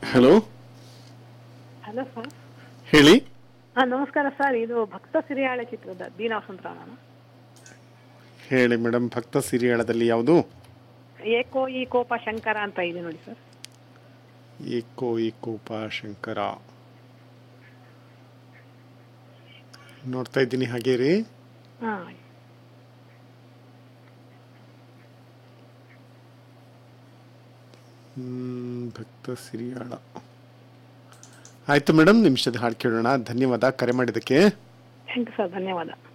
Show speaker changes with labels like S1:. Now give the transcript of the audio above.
S1: hello
S2: hello sir
S1: ಹೇಳಿ
S2: ಹಾಂ ನಮಸ್ಕಾರ ಸರ್ ಇದು ಭಕ್ತ ಸಿರಿಯಾಳೆ ಚಿತ್ರದ ದೀನಾ ವಸಂತರಾವ್ ನಾನು
S1: ಹೇಳಿ ಮೇಡಮ್ ಭಕ್ತ ಸಿರಿಯಾಳದಲ್ಲಿ ಯಾವುದು
S2: ಏಕೋ ಈ ಕೋಪ ಶಂಕರ ಅಂತ ಇದೆ ನೋಡಿ ಸರ್
S1: ಏಕೋ ಏಕೋಪ ಶಂಕರ ನೋಡ್ತಾ ಇದ್ದೀನಿ ಹಾಗೆ ರೀ
S2: ಹಾಂ
S1: ಹ್ಮ್, ಭಕ್ತ ಸಿರಿಯಾಳ ಆಯ್ತು ಮೇಡಮ್ ನಿಮಿಷದ ಹಾಡು ಕೇಳೋಣ ಧನ್ಯವಾದ ಕರೆ ಮಾಡಿದ್ದಕ್ಕೆ
S2: ಥ್ಯಾಂಕ್ ಯು ಸರ್ ಧನ್ಯವಾದ